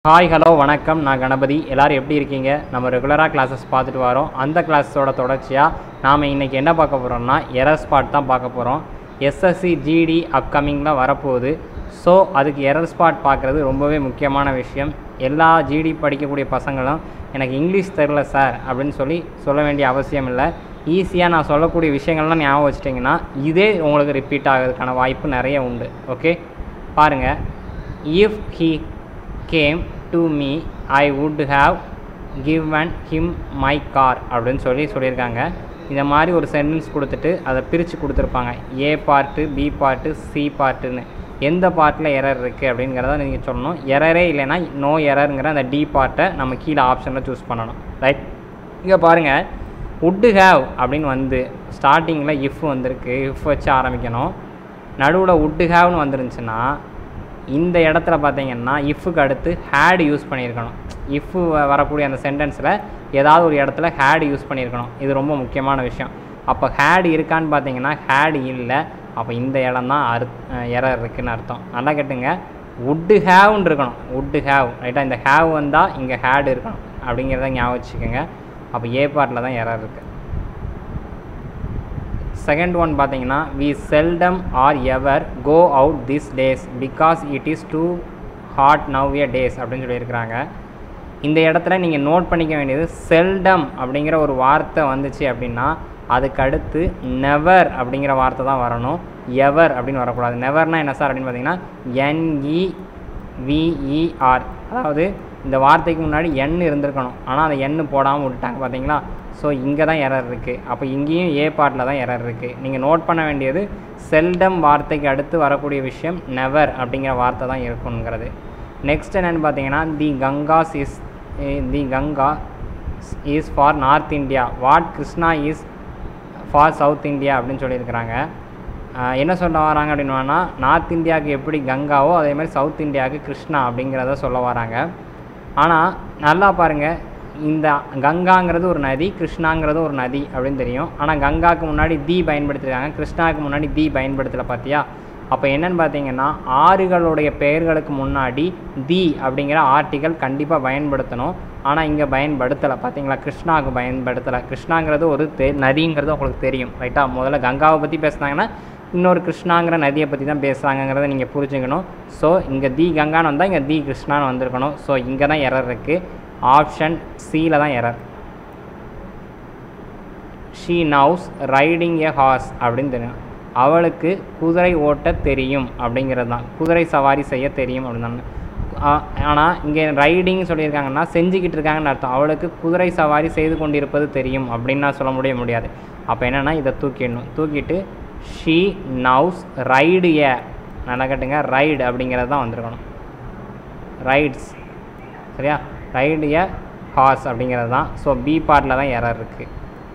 hi hello வணக்கம் நான் கணபதி எல்லாரும் எப்படி இருக்கீங்க நம்ம ரெகுலராக கிளாஸஸ் பார்த்துட்டு வரோம் அந்த கிளாஸஸோட தொடர்ச்சியாக நாம் இன்றைக்கி என்ன பார்க்க போகிறோம்னா எரர் ஸ்பாட் தான் பார்க்க போகிறோம் எஸ்எஸ்சி ஜிடி அப்கமிங்கில் வரப்போகுது ஸோ அதுக்கு எரர் ஸ்பாட் பார்க்குறது ரொம்பவே முக்கியமான விஷயம் எல்லா ஜிடி படிக்கக்கூடிய பசங்களும் எனக்கு இங்கிலீஷ் தெரில சார் அப்படின்னு சொல்லி சொல்ல வேண்டிய அவசியம் இல்லை ஈஸியாக நான் சொல்லக்கூடிய விஷயங்கள்லாம் ஞாபகம் வச்சிட்டிங்கன்னா இதே உங்களுக்கு ரிப்பீட் ஆகிறதுக்கான வாய்ப்பு நிறைய உண்டு ஓகே பாருங்கள் if he came to me I would have given him my car அப்படின்னு சொல்லி சொல்லியிருக்காங்க இந்த மாதிரி ஒரு சென்டென்ஸ் கொடுத்துட்டு அதை பிரித்து கொடுத்துருப்பாங்க A part B part C பார்ட்டுன்னு எந்த பார்ட்டில் எரர் இருக்குது அப்படிங்கிறத நீங்கள் சொல்லணும் எரரே இல்லைன்னா நோ எரருங்கிற அந்த டி பார்ட்டை நம்ம கீழே ஆப்ஷனில் சூஸ் பண்ணணும் ரைட் இங்கே பாருங்கள் would ஹேவ் அப்படின்னு வந்து ஸ்டார்டிங்கில் இஃப் வந்திருக்கு இஃப் வச்சு ஆரம்பிக்கணும் நடுவில் would ஹேவ்னு வந்துருந்துச்சுன்னா இந்த இடத்துல பார்த்தீங்கன்னா இஃப்க்கு அடுத்து ஹேட் யூஸ் பண்ணியிருக்கணும் இஃப் வரக்கூடிய அந்த சென்டென்ஸில் ஏதாவது ஒரு இடத்துல ஹேட் யூஸ் பண்ணியிருக்கணும் இது ரொம்ப முக்கியமான விஷயம் அப்போ ஹேட் இருக்கான்னு பார்த்தீங்கன்னா ஹேட் இல்லை அப்போ இந்த இடம் தான் அரு எரர் இருக்குன்னு அர்த்தம் நல்லா கேட்டுங்க would ஹேவ்னு இருக்கணும் would ஹேவ் ரைட்டாக இந்த ஹேவ் வந்தால் இங்கே ஹேட் இருக்கணும் அப்படிங்கிறத ஞாபகம் வச்சுக்கோங்க அப்போ ஏ பார்ட்டில் தான் எரர் இருக்குது செகண்ட் ஒன் பார்த்தீங்கன்னா we seldom are ever go out these days because it is too hot now a days அப்படின்னு சொல்லியிருக்கிறாங்க இந்த இடத்துல நீங்கள் நோட் பண்ணிக்க வேண்டியது செல்டம் அப்படிங்கிற ஒரு வார்த்தை வந்துச்சு அப்படின்னா அதுக்கு அடுத்து நெவர் அப்படிங்கிற வார்த்தை தான் வரணும் எவர் அப்படின்னு வரக்கூடாது நெவர்னா என்ன சார் அப்படின்னு பார்த்தீங்கன்னா என்இ விஇஆர் அதாவது இந்த வார்த்தைக்கு முன்னாடி எண் இருந்திருக்கணும் ஆனால் அந்த எண் போடாமல் விட்டுட்டாங்க பார்த்தீங்களா ஸோ இங்கே தான் எரர் இருக்குது அப்போ இங்கேயும் ஏ பார்ட்டில் தான் எரர் இருக்குது நீங்கள் நோட் பண்ண வேண்டியது செல்டம் வார்த்தைக்கு அடுத்து வரக்கூடிய விஷயம் நெவர் அப்படிங்கிற வார்த்தை தான் இருக்குங்கிறது நெக்ஸ்ட் என்னென்னு பார்த்தீங்கன்னா the Ganges is the Ganga is for north India what Krishna is for south India அப்படின்னு சொல்லியிருக்கிறாங்க ஆஹ் என்ன சொல்ல வராங்க அப்படின்னு வேணால் நார்த் இந்தியாவுக்கு எப்படி கங்காவோ அதே மாதிரி சவுத் இந்தியாவுக்கு கிருஷ்ணா அப்படிங்கிறத சொல்ல வராங்க ஆனால் நல்லா பாருங்கள் இந்த கங்காங்கிறது ஒரு நதி கிருஷ்ணாங்கிறது ஒரு நதி அப்படின்னு தெரியும் ஆனால் கங்காவுக்கு முன்னாடி தி பயன்படுத்திருக்காங்க கிருஷ்ணாவுக்கு முன்னாடி தி பயன்படுத்தலை பார்த்தியா அப்போ என்னன்னு பார்த்தீங்கன்னா ஆறுகளுடைய பெயர்களுக்கு முன்னாடி தி அப்படிங்கிற ஆர்டிகல் கண்டிப்பாக பயன்படுத்தணும் ஆனால் இங்கே பயன்படுத்தலை பார்த்தீங்களா கிருஷ்ணாவுக்கு பயன்படுத்தலை கிருஷ்ணாங்கிறது ஒரு தெ நதிங்கிறது உங்களுக்கு தெரியும் ரைட்டா முதல்ல கங்காவை பற்றி பேசுனாங்கன்னா இன்னொரு கிருஷ்ணாங்கிற நதியை பற்றி தான் பேசுகிறாங்கிறத நீங்கள் புரிஞ்சுக்கணும் ஸோ இங்கே தி கங்கான்னு வந்தால் இங்கே தி கிருஷ்ணான்னு வந்திருக்கணும் ஸோ இங்கே தான் எரர் இருக்குது ஆப்ஷன் சியில் தான் error she knows riding a horse அப்படின்னு தெரியும் அவளுக்கு குதிரை ஓட்ட தெரியும் அப்படிங்கிறது தான் குதிரை சவாரி செய்ய தெரியும் அப்படின்னு ஆனால் இங்கே ரைடிங் சொல்லியிருக்காங்கன்னா செஞ்சுக்கிட்டு இருக்காங்கன்னு அர்த்தம் அவளுக்கு குதிரை சவாரி செய்து கொண்டிருப்பது தெரியும் அப்படின்னு நான் சொல்ல முடிய முடியாது அப்போ என்னென்னா இதை தூக்கிடணும் தூக்கிட்டு ஷீ நவுஸ் ரைடு ஏ நல்லா கேட்டுங்க ரைடு அப்படிங்கிறது தான் வந்திருக்கணும் ரைட்ஸ் சரியா ரைடு ஏ ஹார்ஸ் அப்படிங்கிறது தான் ஸோ பி பார்ட்டில் தான் எரர் இருக்குது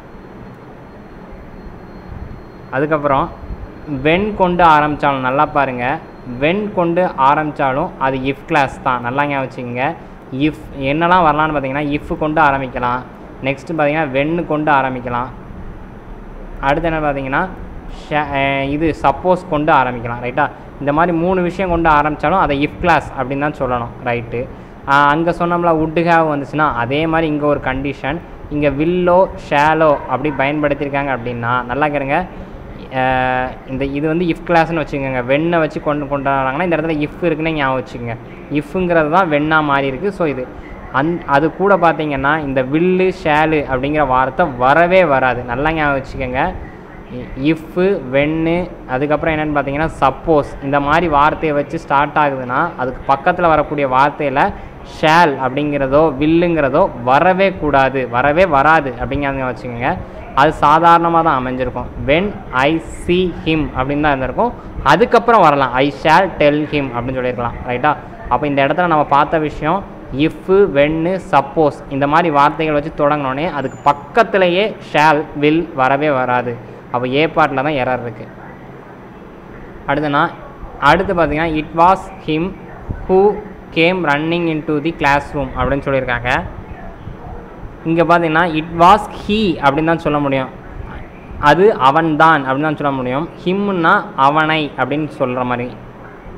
அதுக்கப்புறம் வென் கொண்டு ஆரம்பித்தாலும் நல்லா பாருங்கள் வென் கொண்டு ஆரம்பித்தாலும் அது இஃப் கிளாஸ் தான் நல்லா ஞாபகம் வச்சுக்கோங்க இஃப் என்னெல்லாம் வரலான்னு பார்த்தீங்கன்னா இஃப் கொண்டு ஆரம்பிக்கலாம் நெக்ஸ்ட்டு பார்த்தீங்கன்னா வென்னு கொண்டு ஆரம்பிக்கலாம் அடுத்து என்ன பார்த்தீங்கன்னா இது சப்போஸ் கொண்டு ஆரம்பிக்கலாம் ரைட்டா இந்த மாதிரி மூணு விஷயம் கொண்டு ஆரம்பித்தாலும் அதை இஃப் கிளாஸ் அப்படின்னு தான் சொல்லணும் ரைட்டு அங்கே சொன்னோம்ல உட்டு ஹேவ் வந்துச்சுன்னா அதே மாதிரி இங்கே ஒரு கண்டிஷன் இங்கே வில்லோ ஷேலோ அப்படி பயன்படுத்தியிருக்காங்க அப்படின்னா நல்லா கேளுங்க இந்த இது வந்து இஃப் கிளாஸ்னு வச்சுக்கோங்க வெண்ணை வச்சு கொண்டு கொண்டு வராங்கன்னா இந்த இடத்துல இஃப் இருக்குன்னு ஞாபகம் வச்சுக்கோங்க இஃப்ங்கிறது தான் வெண்ணா மாறி இருக்குது ஸோ இது அந் அது கூட பார்த்தீங்கன்னா இந்த வில்லு ஷேலு அப்படிங்கிற வார்த்தை வரவே வராது நல்லா ஞாபகம் வச்சுக்கோங்க இஃப்பு வெண்ணு அதுக்கப்புறம் என்னென்னு பார்த்தீங்கன்னா சப்போஸ் இந்த மாதிரி வார்த்தையை வச்சு ஸ்டார்ட் ஆகுதுன்னா அதுக்கு பக்கத்தில் வரக்கூடிய வார்த்தையில் ஷேல் அப்படிங்கிறதோ வில்லுங்கிறதோ வரவே கூடாது வரவே வராது அப்படிங்கிறத வச்சுக்கோங்க அது சாதாரணமாக தான் அமைஞ்சிருக்கும் வென் ஐ சி ஹிம் அப்படின்னு தான் இருந்திருக்கும் அதுக்கப்புறம் வரலாம் ஐ ஷேல் டெல் ஹிம் அப்படின்னு சொல்லியிருக்கலாம் ரைட்டா அப்போ இந்த இடத்துல நம்ம பார்த்த விஷயம் இஃப்பு வென்னு சப்போஸ் இந்த மாதிரி வார்த்தைகள் வச்சு தொடங்கினோடனே அதுக்கு பக்கத்துலேயே ஷேல் வில் வரவே வராது அப்போ ஏ பார்ட்டில் தான் எரர் இருக்குது அடுத்துனா அடுத்து பார்த்தீங்கன்னா it was him who came running in to the classroom அப்படின்னு சொல்லியிருக்காங்க இங்கே பார்த்தீங்கன்னா இட் வாஸ் ஹீ அப்படின்னு தான் சொல்ல முடியும் அது அவன் தான் அப்படின்னு தான் சொல்ல முடியும் ஹிம்னா அவனை அப்படின்னு சொல்கிற மாதிரி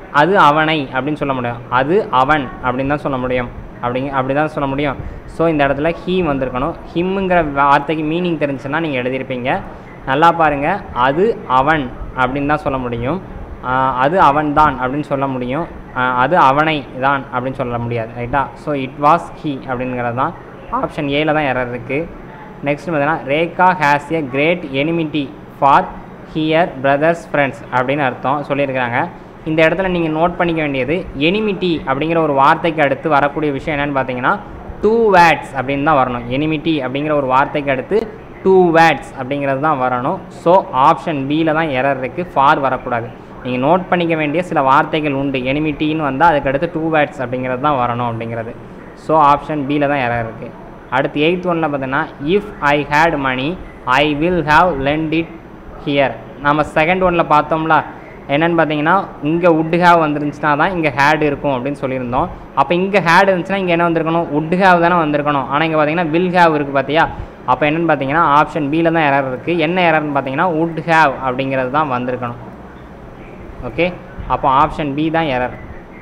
அது அவனை அப்படின்னு சொல்ல முடியும் அது அவன் அப்படின்னு தான் சொல்ல முடியும் அப்படிங்க அப்படி தான் சொல்ல முடியும் ஸோ இந்த இடத்துல ஹீ வந்திருக்கணும் ஹிம்முங்கிற வார்த்தைக்கு மீனிங் தெரிஞ்சுன்னா நீங்கள் எழுதியிருப்பீங்க நல்லா பாருங்கள் அது அவன் அப்படின்னு தான் சொல்ல முடியும் ஆஹ் அது அவன் தான் அப்படின்னு சொல்ல முடியும் ஆஹ் அது அவனை தான் அப்படின்னு சொல்ல முடியாது ரைட்டா ஸோ இட் வாஸ் ஹீ அப்படிங்கிறது தான் ஆப்ஷன் ஏல தான் எரர் இருக்குது நெக்ஸ்ட் பார்த்தீங்கன்னா Rekha has a great enmity for her brothers friends அப்படின்னு அர்த்தம் சொல்லியிருக்கிறாங்க இந்த இடத்துல நீங்கள் நோட் பண்ணிக்க வேண்டியது எனிமிட்டி அப்படிங்கிற ஒரு வார்த்தைக்கு அடுத்து வரக்கூடிய விஷயம் என்னென்னு பார்த்தீங்கன்னா டூ வேட்ஸ் அப்படின்னு தான் வரணும் எனிமிட்டி அப்படிங்கிற ஒரு வார்த்தைக்கு அடுத்து டூ வேட்ஸ் அப்படிங்கிறது தான் வரணும் ஸோ ஆப்ஷன் பியில் தான் எரர் இருக்குது ஃபார் வரக்கூடாது நீங்கள் நோட் பண்ணிக்க வேண்டிய சில வார்த்தைகள் உண்டு எனிமிட்டின்னு வந்தால் அதுக்கு அடுத்து டூ வேட்ஸ் அப்படிங்கிறது தான் வரணும் அப்படிங்கிறது ஸோ ஆப்ஷன் பியில் தான் எரர் இருக்குது அடுத்து எயித் ஒன்னில் பார்த்தீங்கன்னா if I had money I will have lent it here நம்ம செகண்ட் ஒன்னில் பார்த்தோம்ல என்னென்னு பார்த்தீங்கன்னா இங்கே would have வந்துருந்துச்சுன்னா தான் இங்கே ஹேட் இருக்கும் அப்படின்னு சொல்லியிருந்தோம் அப்போ இங்கே ஹேட் இருந்துச்சுன்னா இங்கே என்ன வந்திருக்கணும் would have தானே வந்திருக்கணும் ஆனால் இங்கே பார்த்தீங்கன்னா வில் have இருக்குது பார்த்தியா அப்போ என்னென்னு பார்த்தீங்கன்னா ஆப்ஷன் பியில் தான் எரர் இருக்குது என்ன எரர்னு பார்த்தீங்கன்னா would have அப்படிங்கிறது தான் வந்திருக்கணும் ஓகே அப்போ ஆப்ஷன் பி தான் எரர்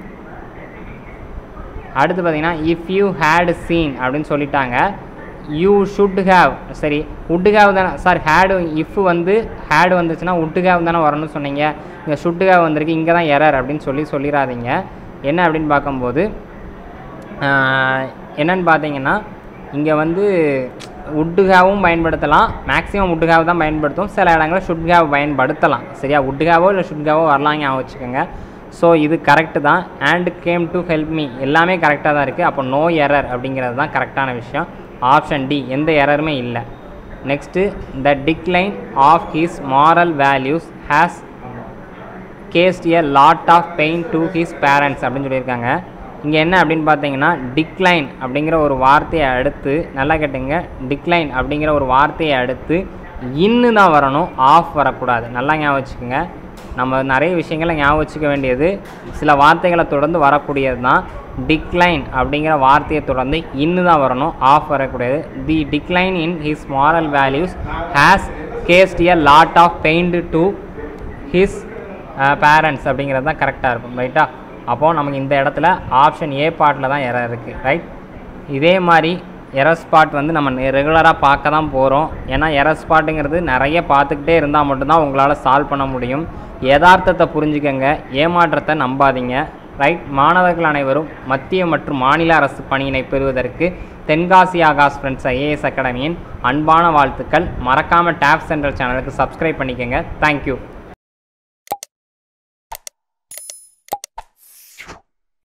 அடுத்து பார்த்தீங்கன்னா இஃப் யூ ஹேட் சீன் அப்படின்னு சொல்லிட்டாங்க யூ ஷுட் ஹேவ் சரி would have தானே சார் ஹேடு இஃப் வந்து ஹேடு வந்துச்சுன்னா would have தானே வரணும்னு சொன்னீங்க இங்கே ஷுட் have வந்திருக்கு இங்கே தான் எரர் அப்படின்னு சொல்லி சொல்லிடாதீங்க என்ன அப்படின்னு பார்க்கும்போது ஆஹ், என்னன்னு பார்த்தீங்கன்னா இங்கே வந்து would have-வும் பயன்படுத்தலாம் மேக்ஸிமம் would have தான் பயன்படுத்தும் சில இடங்களில் ஷுட் have பயன்படுத்தலாம் சரியா would have-ஓ இல்லை ஷுட் have-ஓ வரலாம் ஞாபகம் வச்சுக்கோங்க ஸோ இது கரெக்டு தான் and came to help me எல்லாமே கரெக்டாக தான் இருக்குது அப்போ நோ எரர் அப்படிங்கிறது தான் கரெக்டான விஷயம் ஆப்ஷன் டி எந்த எரருமே இல்லை next the decline of his moral values has caused a lot of pain to his parents அப்படின்னு சொல்லியிருக்காங்க இங்கே என்ன அப்படின்னு பார்த்தீங்கன்னா டிக்ளைன் அப்படிங்கிற ஒரு வார்த்தையை அடுத்து நல்லா கேட்டுங்க டிக்ளைன் அப்படிங்கிற ஒரு வார்த்தையை அடுத்து இன்னு தான் வரணும் ஆஃப் வரக்கூடாது நல்லா ஞாபகம் வச்சுக்கோங்க நம்ம நிறைய விஷயங்களை ஞாபகம் வச்சுக்க வேண்டியது சில வார்த்தைகளை தொடர்ந்து வரக்கூடியது தான் டிக்ளைன் அப்படிங்கிற வார்த்தையை தொடர்ந்து இன்னு தான் வரணும் ஆஃப் வரக்கூடாது the decline in his moral values has caused a lot of pain to his parents அப்படிங்கிறது தான் கரெக்டாக இருக்கும் ரைட்டா அப்போது நமக்கு இந்த இடத்துல ஆப்ஷன் ஏ பார்ட்டில் தான் எரர் இருக்குது ரைட் இதே மாதிரி எரர் ஸ்பாட் வந்து நம்ம ரெகுலராக பார்க்க தான் போகிறோம் ஏன்னா எரர் ஸ்பாட்டுங்கிறது நிறைய பார்த்துக்கிட்டே இருந்தால் மட்டும்தான் உங்களால் சால்வ் பண்ண முடியும் யதார்த்தத்தை புரிஞ்சுக்கங்க ஏமாற்றத்தை நம்பாதீங்க ரைட் மாணவர்கள் அனைவரும் மத்திய மற்றும் மாநில அரசு பணியினை பெறுவதற்கு தென்காசி ஆகாஷ் ஃப்ரெண்ட்ஸ் ஐஏஎஸ் அகாடமியின் அன்பான வாழ்த்துக்கள் மறக்காமல் டேப் சென்ட்ரல் சேனலுக்கு சப்ஸ்கிரைப் பண்ணிக்கோங்க தேங்க்யூ